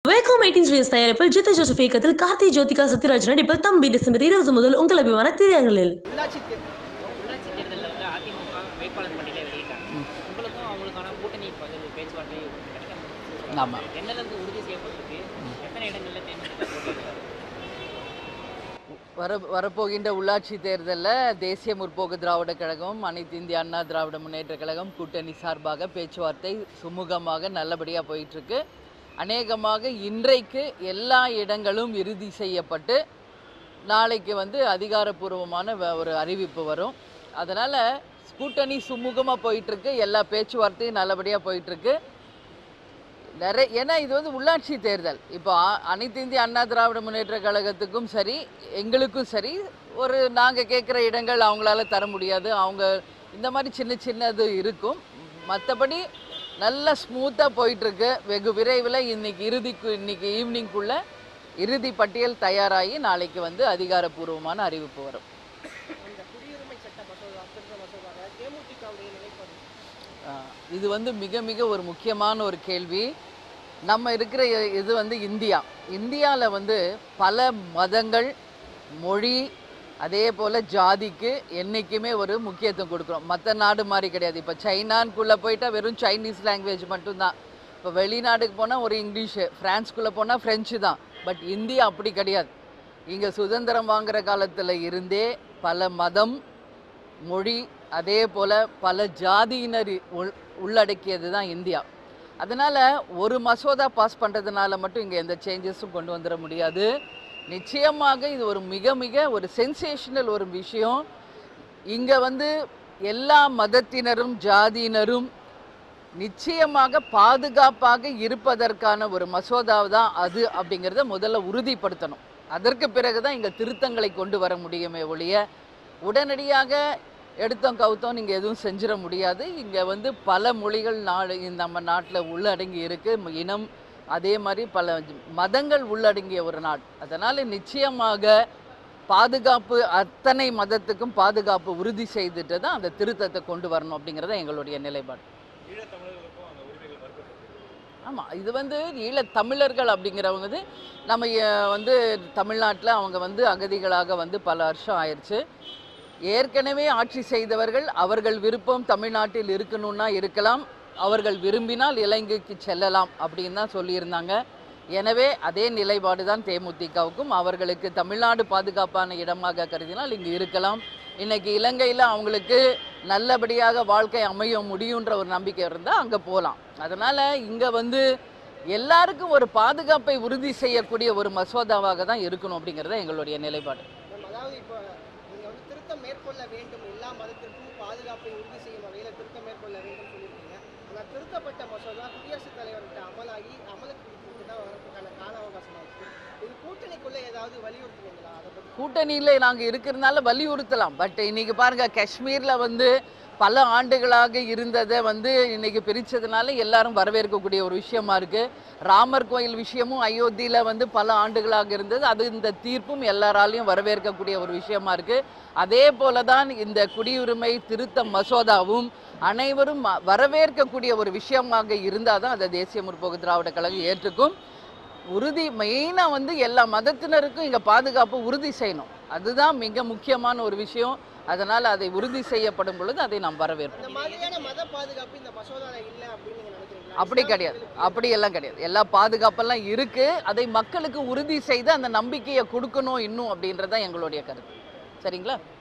வேகோம் eighteen studios தயாரிப்பில் ஜித்த Joseph இயக்கத்தில் கார்த்தி ஜோதிகா சத்யராஜ் நடிப்பில் தம்பி டிசம்பர் இருபது முதல் உங்கள் அபிமான திரையரங்களில் உள்ளாட்சி தேர்தல் உள்ளாட்சி தேர்தலில் வந்து அதிமுக வேட்பாளர் பட்டியலை வெளியிட்டாங்க உங்களுக்கும் அவங்களுக்கான கூட்டணி இப்போ வந்து பேச்சுவார்த்தை கிடைக்காம ஆமாம் என்னிலிருந்து உறுதி செய்யப்பட்டிருக்கு எத்தனை இடங்களில் தேர்ந்தெடுக்க போட்டியிடுறாரு வர வரப்போகின்ற உள்ளாட்சி தேர்தலில் தேசிய முற்போக்கு திராவிட கழகம் அனைத்து இந்திய அண்ணா திராவிட முன்னேற்ற கழகம் கூட்டணி சார்பாக பேச்சுவார்த்தை சுமூகமாக நல்லபடியாக போயிட்டுருக்கு அநேகமாக இன்றைக்கு எல்லா இடங்களும் இறுதி செய்யப்பட்டு நாளைக்கு வந்து அதிகாரப்பூர்வமான வ- ஒரு அறிவிப்பு வரும் அதனால் கூட்டணி சுமூகமாக போயிட்டுருக்கு எல்லா பேச்சுவார்த்தையும் நல்லபடியாக போயிட்டுருக்கு நிறைய ஏன்னா இது வந்து உள்ளாட்சி தேர்தல் இப்போ அ- அனைத்து இந்திய அண்ணா திராவிட முன்னேற்ற கழகத்துக்கும் சரி எங்களுக்கும் சரி ஒரு நாங்கள் கேட்குற இடங்கள் அவங்களால தர முடியாது அவங்க இந்த மாதிரி சின்ன சின்னது இருக்கும் மற்றபடி நல்ல ஸ்மூத்தாக போயிட்டுருக்கு வெகு விரைவில் இன்னைக்கு இறுதிக்கு இன்னைக்கு ஈவினிங்குள்ளே இறுதி பட்டியல் தயாராகி நாளைக்கு வந்து அதிகாரப்பூர்வமான அறிவிப்பு வரும் அந்த குடியுரிமை சட்ட மசோதா திருத்த மசோதாவை தேமுதிகவுடைய நிலைப்பாடு ஆஹ் இது வந்து மிக மிக ஒரு முக்கியமான ஒரு கேள்வி நம்ம இருக்கிற இ- இது வந்து இந்தியா இந்தியாவில் வந்து பல மதங்கள் மொழி அதே போல் ஜாதிக்கு என்றைக்குமே ஒரு முக்கியத்துவம் கொடுக்குறோம் மற்ற நாடு மாதிரி கிடையாது இப்போ சைனான்குள்ளே போயிட்டா வெறும் சைனீஸ் லாங்குவேஜ் மட்டும்தான் இப்போ வெளிநாடுக்கு போனால் ஒரு இங்கிலீஷு ஃப்ரான்ஸ்குள்ளே போனால் ஃப்ரெஞ்சு தான் பட் இந்தியா அப்படி கிடையாது இங்கே சுதந்திரம் வாங்குற காலத்தில் இருந்தே பல மதம் மொழி அதே போல் பல ஜாதியினர் உள் உள்ளடக்கியது தான் இந்தியா அதனால் ஒரு மசோதா பாஸ் பண்ணுறதுனால மட்டும் இங்கே எந்த சேஞ்சஸும் கொண்டு வந்துட முடியாது நிச்சயமாக இது ஒரு மிக மிக ஒரு சென்சேஷனல் ஒரு விஷயம் இங்கே வந்து எல்லா மதத்தினரும் ஜாதியினரும் நிச்சயமாக பாதுகாப்பாக இருப்பதற்கான ஒரு மசோதாவை தான் அது அப்படிங்கிறத முதல்ல உறுதிப்படுத்தணும் அதற்கு பிறகு தான் இங்கே திருத்தங்களை கொண்டு வர முடியுமே ஒழிய உடனடியாக எடுத்தோம் கவுத்தோம் நீங்கள் எதுவும் செஞ்சிட முடியாது இங்கே வந்து பல மொழிகள் நாடு இந்த நம்ம நாட்டில் உள்ளடங்கி இருக்கு இனம் அதே மாதிரி பல மதங்கள் உள்ளடங்கிய ஒரு நாடு அதனால் நிச்சயமாக பாதுகாப்பு அத்தனை மதத்துக்கும் பாதுகாப்பு உறுதி செய்துட்டு தான் அந்த திருத்தத்தை கொண்டு வரணும் அப்படிங்கிறத எங்களுடைய நிலைப்பாடு ஆமாம் இது வந்து ஈழத் தமிழர்கள் அப்படிங்கிறவங்க வந்து நம்ம அஹ், வந்து தமிழ்நாட்டில் அவங்க வந்து அகதிகளாக வந்து பல வருஷம் ஆயிடுச்சு ஏற்கனவே ஆட்சி செய்தவர்கள் அவர்கள் விருப்பம் தமிழ்நாட்டில் இருக்கணும்னா இருக்கலாம் அவர்கள் விரும்பினால் இலங்கைக்கு செல்லலாம் அப்படின்னு தான் சொல்லியிருந்தாங்க எனவே அதே நிலைப்பாடு தான் தேமுதிகவுக்கும் அவர்களுக்கு தமிழ்நாடு பாதுகாப்பான இடமாக கருதினால் இங்கு இருக்கலாம் இன்னைக்கு இலங்கையில் அவங்களுக்கு நல்லபடியாக வாழ்க்கை அமைய முடியுன்ற ஒரு நம்பிக்கை இருந்தால் அங்கே போகலாம் அதனால் இங்கே வந்து எல்லாருக்கும் ஒரு பாதுகாப்பை உறுதி செய்யக்கூடிய ஒரு மசோதாவாக தான் இருக்கணும் அப்படிங்கிறது எங்களுடைய நிலைப்பாடு மேம் அதாவது இப்போ நீங்க வந்து திருத்தம் மேற்கொள்ள வேண்டும் எல்லா மதத்திற்கும் பாதுகாப்பை உறுதி செய்யும் வகையில் திருத்தம் மேற்கொள்ள வேண்டும் சொல்லியிருக்கீங்க அந்த திருத்தப்பட்ட மசோதா குடியரசுத் தலைவர்கிட்ட அமலாகி அமலுக்கு தான் வரதுக்கான கால அவகாசம் ஆயிடுச்சு இது கூட்டணிக்குள்ள ஏதாவது வலியுறுத்துவீங்களா அதை பத்தி கூட்டணியில் நாங்கள் இருக்கிறதுனால வலியுறுத்தலாம் பட் இன்னைக்கு பாருங்க காஷ்மீரில் வந்து பல ஆண்டுகளாக இருந்ததை வந்து இன்னைக்கு பிரித்ததுனால எல்லாரும் வரவேற்கக்கூடிய ஒரு விஷயமா இருக்கு ராமர் கோயில் விஷயமும் அயோத்தியில் வந்து பல ஆண்டுகளாக இருந்தது அது இந்த தீர்ப்பும் எல்லாராலையும் வரவேற்கக்கூடிய ஒரு விஷயமா இருக்கு அதே போல தான் இந்த குடியுரிமை திருத்த மசோதாவும் அனைவரும் ம- வரவேற்கக்கூடிய ஒரு விஷயமாக இருந்தால் தான் அதை தேசிய முற்போக்கு திராவிட கழகம் ஏற்றுக்கும் உறுதி மெயினாக வந்து எல்லா மதத்தினருக்கும் இங்கே பாதுகாப்பு உறுதி செய்யணும் அதுதான் மிக முக்கியமான ஒரு விஷயம் அதனால் அதை உறுதி செய்யப்படும் பொழுது அதை நாம் வரவேற்போம் அந்த மாதிரியான மத பாதுகாப்பு இந்த மசோதால இல்லை அப்படின்னு நீங்க நினைக்கிறீங்களா அப்படி கிடையாது அப்படி எல்லாம் கிடையாது எல்லா பாதுகாப்பெல்லாம் இருக்கு அதை மக்களுக்கு உறுதி செய்து அந்த நம்பிக்கையை கொடுக்கணும் இன்னும் அப்படின்றது தான் எங்களுடைய கருத்து சரிங்களா